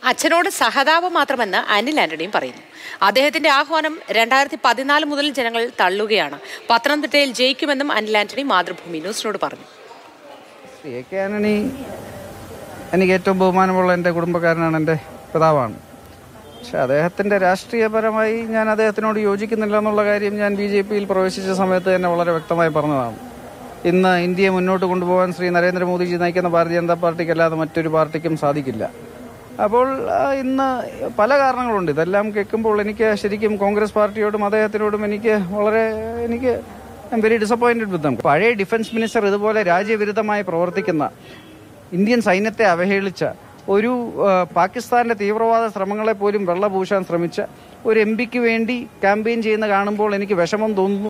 അച്ഛനോട് സഹതാപം മാത്രമെന്ന് അനിൽ ആന്റണിയും പറയുന്നു അദ്ദേഹത്തിന്റെ ആഹ്വാനം രണ്ടായിരത്തി പതിനാല് മുതൽ ജനങ്ങൾ തള്ളുകയാണ് പത്തനംതിട്ടയിൽ ജയിക്കുമെന്നും അനിൽ ആന്റണി മാതൃഭൂമി ന്യൂസിനോട് പറഞ്ഞു ശ്രീ എ കെ ആന്റണി എനിക്ക് ഏറ്റവും ബഹുമാനമുള്ള എൻ്റെ കുടുംബക്കാരനാണ് എൻ്റെ പിതാവാണ് പക്ഷെ അദ്ദേഹത്തിൻ്റെ രാഷ്ട്രീയപരമായി ഞാൻ അദ്ദേഹത്തിനോട് യോജിക്കുന്നില്ല എന്നുള്ള കാര്യം ഞാൻ ബി ജെ പിയിൽ പ്രവേശിച്ച സമയത്ത് തന്നെ വളരെ വ്യക്തമായി പറഞ്ഞതാണ് ഇന്ന് ഇന്ത്യയെ മുന്നോട്ട് കൊണ്ടുപോകാൻ ശ്രീ നരേന്ദ്രമോദിജി നയിക്കുന്ന ഭാരതീയ ജനതാ പാർട്ടിക്ക് അല്ലാതെ മറ്റൊരു പാർട്ടിക്കും സാധിക്കില്ല അപ്പോൾ ആ, ഇന്ന് പല കാരണങ്ങളുണ്ട് ഇതെല്ലാം കേൾക്കുമ്പോൾ എനിക്ക് ശരിക്കും കോൺഗ്രസ് പാർട്ടിയോടും അദ്ദേഹത്തിനോടും എനിക്ക് വളരെ എനിക്ക് I very disappointed with them പഴയ ഡിഫൻസ് മിനിസ്റ്റർ ഇതുപോലെ രാജ്യവിരുദ്ധമായി പ്രവർത്തിക്കുന്ന ഇന്ത്യൻ സൈന്യത്തെ അവഹേളിച്ച ഒരു ആ, പാകിസ്ഥാന്റെ തീവ്രവാദ ശ്രമങ്ങളെ പോലും വെള്ളപൂശാൻ ശ്രമിച്ച ഒരു എം പിക്ക് വേണ്ടി ക്യാമ്പയിൻ ചെയ്യുന്ന കാണുമ്പോൾ എനിക്ക് വിഷമം തോന്നുന്നു